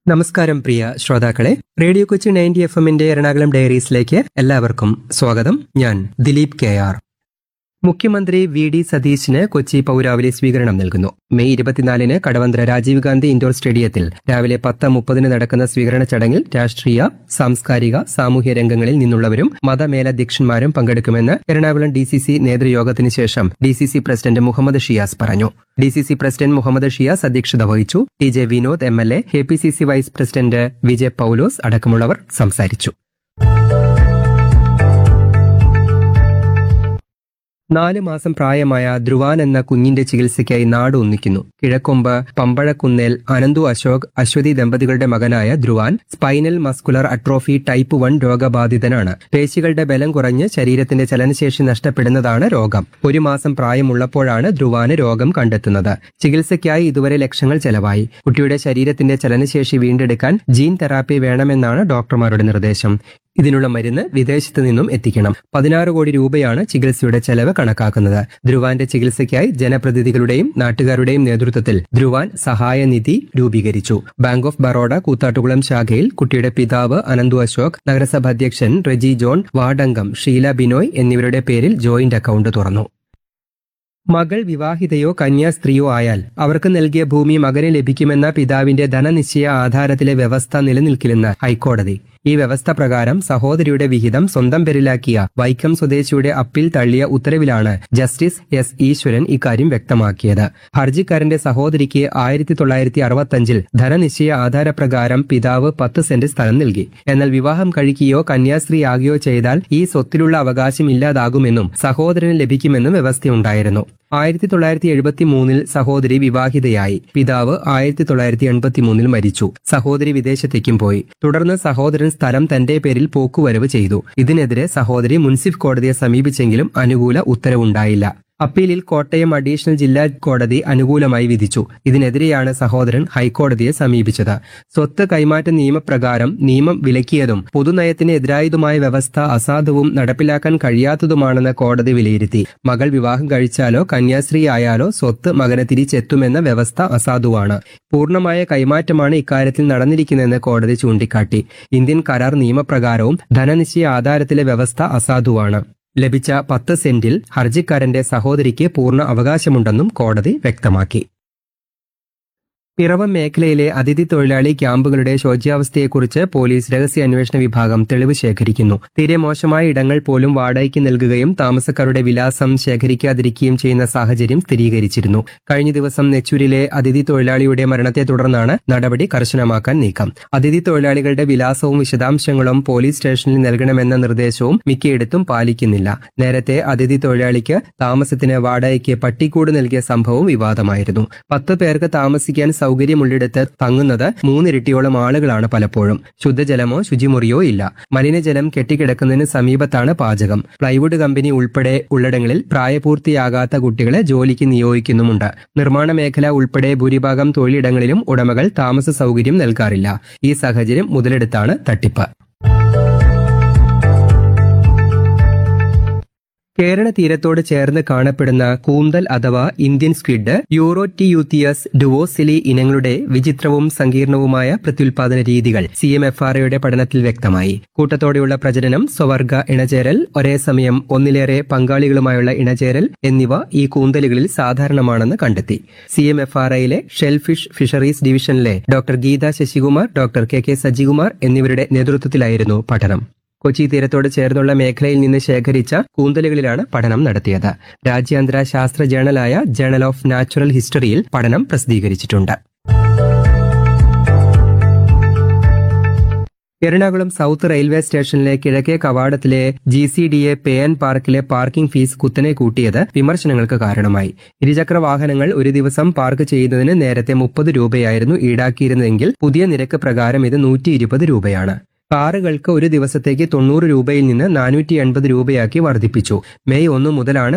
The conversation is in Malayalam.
നമസ്കാരം പ്രിയ ശ്രോതാക്കളെ റേഡിയോ കൊച്ചി നയൻറ്റി എഫ് എമ്മിന്റെ എറണാകുളം ഡയറീസിലേക്ക് എല്ലാവർക്കും സ്വാഗതം ഞാൻ ദിലീപ് കെ ആർ മുഖ്യമന്ത്രി വി ഡി സതീശിന് കൊച്ചി പൗരാവലി സ്വീകരണം നൽകുന്നു മെയ് ഇരുപത്തിനാലിന് കടവന്ത്ര രാജീവ് ഗാന്ധി ഇൻഡോർ സ്റ്റേഡിയത്തിൽ രാവിലെ പത്ത് മുപ്പതിന് നടക്കുന്ന സ്വീകരണ ചടങ്ങിൽ രാഷ്ട്രീയ സാംസ്കാരിക സാമൂഹ്യ രംഗങ്ങളിൽ നിന്നുള്ളവരും മതമേലധ്യക്ഷന്മാരും പങ്കെടുക്കുമെന്ന് എറണാകുളം ഡി സി സി നേതൃയോഗത്തിന് ശേഷം D C C president Muhammad Shiyas പറഞ്ഞു D C C president Muhammad Shiyas അധ്യക്ഷത വഹിച്ചു T J Vinod M L A K P C C vice president Vijay Paulose അടക്കമുള്ളവർ സംസാരിച്ചു നാല് മാസം പ്രായമായ ധ്രുവാൻ എന്ന കുഞ്ഞിന്റെ ചികിത്സയ്ക്കായി നാട് ഒന്നിക്കുന്നു കിഴക്കൊമ്പ് പമ്പഴക്കുന്നേൽ അനന്തു അശോക് അശ്വതി ദമ്പതികളുടെ മകനായ Dhruvan spinal muscular atrophy type one രോഗബാധിതനാണ് പേശികളുടെ ബലം കുറഞ്ഞ് ശരീരത്തിന്റെ ചലനശേഷി നഷ്ടപ്പെടുന്നതാണ് രോഗം ഒരു മാസം പ്രായമുള്ളപ്പോഴാണ് ധ്രുവാന് രോഗം കണ്ടെത്തുന്നത് ചികിത്സയ്ക്കായി ഇതുവരെ ലക്ഷങ്ങൾ ചെലവായി കുട്ടിയുടെ ശരീരത്തിന്റെ ചലനശേഷി വീണ്ടെടുക്കാൻ ജീൻ തെറാപ്പി വേണമെന്നാണ് ഡോക്ടർമാരുടെ നിർദ്ദേശം ഇതിനുള്ള മരുന്ന് വിദേശത്ത് നിന്നും എത്തിക്കണം പതിനാറ് കോടി രൂപയാണ് ചികിത്സയുടെ ചെലവ് കണക്കാക്കുന്നത് ധ്രുവാന്റെ ചികിത്സയ്ക്കായി ജനപ്രതിനിധികളുടെയും നാട്ടുകാരുടെയും നേതൃത്വത്തിൽ ധ്രുവാൻ സഹായനിധി രൂപീകരിച്ചു ബാങ്ക് ഓഫ് ബറോഡ കൂത്താട്ടുകുളം ശാഖയിൽ കുട്ടിയുടെ പിതാവ് അനന്തു അശോക് നഗരസഭ അധ്യക്ഷൻ റെജി ജോൺ വാർഡംഗം ഷീല ബിനോയ് എന്നിവരുടെ പേരിൽ ജോയിന്റ് അക്കൗണ്ട് തുറന്നു മകൾ വിവാഹിതയോ കന്യാസ്ത്രീയോ ആയാൽ അവർക്ക് നൽകിയ ഭൂമി മകന് ലഭിക്കുമെന്ന പിതാവിന്റെ ധനനിശ്ചയ ആധാരത്തിലെ വ്യവസ്ഥ നിലനിൽക്കില്ലെന്ന് ഹൈക്കോടതി ഈ വ്യവസ്ഥ പ്രകാരം സഹോദരിയുടെ വിഹിതം സ്വന്തം പേരിലാക്കിയ വൈക്കം സ്വദേശിയുടെ അപ്പീൽ തള്ളിയ ഉത്തരവിലാണ് ജസ്റ്റിസ് എസ് ഈശ്വരൻ ഇക്കാര്യം വ്യക്തമാക്കിയത് ഹർജിക്കാരന്റെ സഹോദരിക്ക് ആയിരത്തി തൊള്ളായിരത്തി അറുപത്തഞ്ചിൽ ധനനിശ്ചയ ആധാരപ്രകാരം പിതാവ് പത്ത് സെന്റ് സ്ഥലം നൽകി എന്നാൽ വിവാഹം കഴിക്കുകയോ കന്യാസ്ത്രീയാകുകയോ ചെയ്താൽ ഈ സ്വത്തിലുള്ള അവകാശം ഇല്ലാതാകുമെന്നും സഹോദരന് ലഭിക്കുമെന്നും വ്യവസ്ഥയുണ്ടായിരുന്നു ആയിരത്തി തൊള്ളായിരത്തി എഴുപത്തി മൂന്നിൽ സഹോദരി വിവാഹിതയായി പിതാവ് ആയിരത്തി തൊള്ളായിരത്തി എൺപത്തി മൂന്നിൽ മരിച്ചു സഹോദരി വിദേശത്തേക്കും പോയി തുടർന്ന് സഹോദരൻ സ്ഥലം തന്റെ പേരിൽ പോക്കുവരവ് ചെയ്തു ഇതിനെതിരെ സഹോദരി മുൻസിഫ് കോടതിയെ സമീപിച്ചെങ്കിലും അനുകൂല ഉത്തരവുണ്ടായില്ല അപ്പീലിൽ കോട്ടയം അഡീഷണൽ ജില്ലാ കോടതി അനുകൂലമായി വിധിച്ചു ഇതിനെതിരെയാണ് സഹോദരൻ ഹൈക്കോടതിയെ സമീപിച്ചത് സ്വത്ത് കൈമാറ്റ നിയമപ്രകാരം നിയമം വിലക്കിയതും പൊതുനയത്തിന് എതിരായതുമായ വ്യവസ്ഥ അസാധുവും നടപ്പിലാക്കാൻ കഴിയാത്തതുമാണെന്ന് കോടതി വിലയിരുത്തി മകൾ വിവാഹം കഴിച്ചാലോ കന്യാസ്ത്രീ ആയാലോ സ്വത്ത് മകന് തിരിച്ചെത്തുമെന്ന വ്യവസ്ഥ അസാധുവാണ് പൂർണ്ണമായ കൈമാറ്റമാണ് ഇക്കാര്യത്തിൽ നടന്നിരിക്കുന്നതെന്ന് കോടതി ചൂണ്ടിക്കാട്ടി ഇന്ത്യൻ കരാർ നിയമപ്രകാരവും ധനനിശ്ചയ ആധാരത്തിലെ വ്യവസ്ഥ അസാധുവാണ് ലഭിച്ച പത്ത് സെന്റിൽ ഹർജിക്കാരന്റെ സഹോദരിക്ക് പൂർണ്ണ അവകാശമുണ്ടെന്നും കോടതി വ്യക്തമാക്കി പിറവം മേഖലയിലെ അതിഥി തൊഴിലാളി ക്യാമ്പുകളുടെ ശോച്യാവസ്ഥയെക്കുറിച്ച് പോലീസ് രഹസ്യാന്വേഷണ വിഭാഗം തെളിവ് ശേഖരിക്കുന്നു തീരെ മോശമായ ഇടങ്ങൾ പോലും വാടകയ്ക്ക് നൽകുകയും താമസക്കാരുടെ വിലാസം ശേഖരിക്കാതിരിക്കുകയും ചെയ്യുന്ന സാഹചര്യം സ്ഥിരീകരിച്ചിരുന്നു കഴിഞ്ഞ ദിവസം നെച്ചൂരിലെ അതിഥി തൊഴിലാളിയുടെ മരണത്തെ തുടർന്നാണ് നടപടി കർശനമാക്കാൻ നീക്കം അതിഥി തൊഴിലാളികളുടെ വിലാസവും വിശദാംശങ്ങളും പോലീസ് സ്റ്റേഷനിൽ നൽകണമെന്ന നിർദ്ദേശവും മിക്കയിടത്തും പാലിക്കുന്നില്ല നേരത്തെ അതിഥി തൊഴിലാളിക്ക് താമസത്തിന് വാടകയ്ക്ക് പട്ടിക്കൂട് നൽകിയ സംഭവം വിവാദമായിരുന്നു പത്ത് പേർക്ക് താമസിക്കാൻ സൗകര്യമുള്ളിടത്ത് തങ്ങുന്നത് മൂന്നിരട്ടിയോളം ആളുകളാണ് പലപ്പോഴും ശുദ്ധജലമോ ശുചിമുറിയോ ഇല്ല മലിനജലം കെട്ടിക്കിടക്കുന്നതിന് സമീപത്താണ് പാചകം പ്ലൈവുഡ് കമ്പനി ഉൾപ്പെടെ ഉള്ളിടങ്ങളിൽ പ്രായപൂർത്തിയാകാത്ത കുട്ടികളെ ജോലിക്ക് നിയോഗിക്കുന്നുമുണ്ട് നിർമ്മാണ മേഖല ഉൾപ്പെടെ ഭൂരിഭാഗം തൊഴിലിടങ്ങളിലും ഉടമകൾ താമസ സൗകര്യം നൽകാറില്ല ഈ സാഹചര്യം മുതലെടുത്താണ് തട്ടിപ്പ് കേരള തീരത്തോട് ചേർന്ന് കാണപ്പെടുന്ന കൂന്തൽ അഥവാ ഇന്ത്യൻ സ്ക്വിഡ് യൂറോറ്റിയൂത്തിയസ് ഡുവോസിലി ഇനങ്ങളുടെ വിചിത്രവും സങ്കീർണവുമായ പ്രത്യുൽപാദന രീതികൾ സി എം എഫ് ആർ ഒയുടെ പഠനത്തിൽ വ്യക്തമായി കൂട്ടത്തോടെയുള്ള പ്രജനനം സ്വവർഗ ഇണചേരൽ ഒരേ സമയം ഒന്നിലേറെ പങ്കാളികളുമായുള്ള ഇണചേരൽ എന്നിവ ഈ കൂന്തലുകളിൽ സാധാരണമാണെന്ന് കണ്ടെത്തി സി എം എഫ് ആർ ഐയിലെ ഷെൽഫിഷ് ഫിഷറീസ് ഡിവിഷനിലെ doctor Geetha Sasikumar doctor K K Sajikumar എന്നിവരുടെ നേതൃത്വത്തിലായിരുന്നു പഠനം കൊച്ചി തീരത്തോട് ചേർന്നുള്ള മേഖലയിൽ നിന്ന് ശേഖരിച്ച കൂന്തലുകളിലാണ് പഠനം നടത്തിയത് രാജ്യാന്തര ശാസ്ത്ര ജേണലായ ജേണൽ ഓഫ് നാച്ചുറൽ ഹിസ്റ്ററിയിൽ പഠനം പ്രസിദ്ധീകരിച്ചിട്ടുണ്ട് എറണാകുളം സൗത്ത് റെയിൽവേ സ്റ്റേഷനിലെ കിഴക്കേ കവാടത്തിലെ G C D A pay and പാർക്കിലെ പാർക്കിംഗ് ഫീസ് കുത്തനെ കൂട്ടിയത് വിമർശനങ്ങൾക്ക് കാരണമായി ഇരുചക്ര വാഹനങ്ങൾ ഒരു ദിവസം പാർക്ക് ചെയ്യുന്നതിന് നേരത്തെ മുപ്പത് രൂപയായിരുന്നു ഈടാക്കിയിരുന്നതെങ്കിൽ പുതിയ നിരക്ക് പ്രകാരം ഇത് നൂറ്റി ഇരുപത് രൂപയാണ് കാറുകൾക്ക് ഒരു ദിവസത്തേക്ക് തൊണ്ണൂറ് രൂപയിൽ നിന്ന് നാനൂറ്റി എൺപത് രൂപയാക്കി വർദ്ധിപ്പിച്ചു മെയ് ഒന്ന് മുതലാണ്